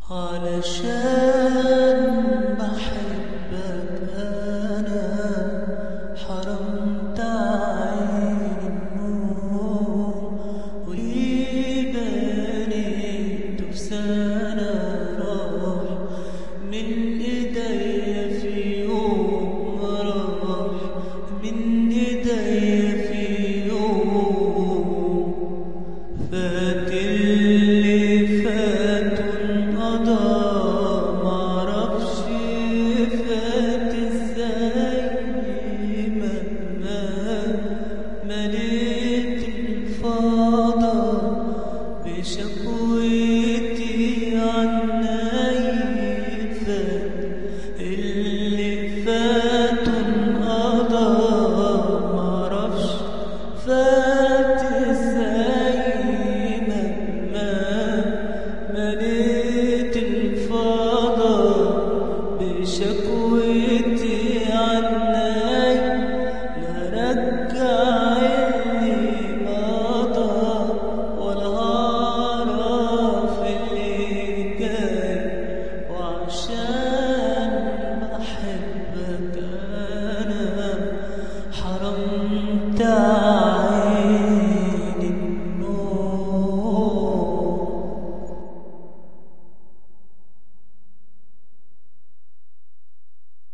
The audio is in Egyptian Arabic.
علشان بحبك أنا حرمت عين النوم وبنيت في سنة راح من إيديا في يوم راح من إيديا في يوم فات اللي فات انقضى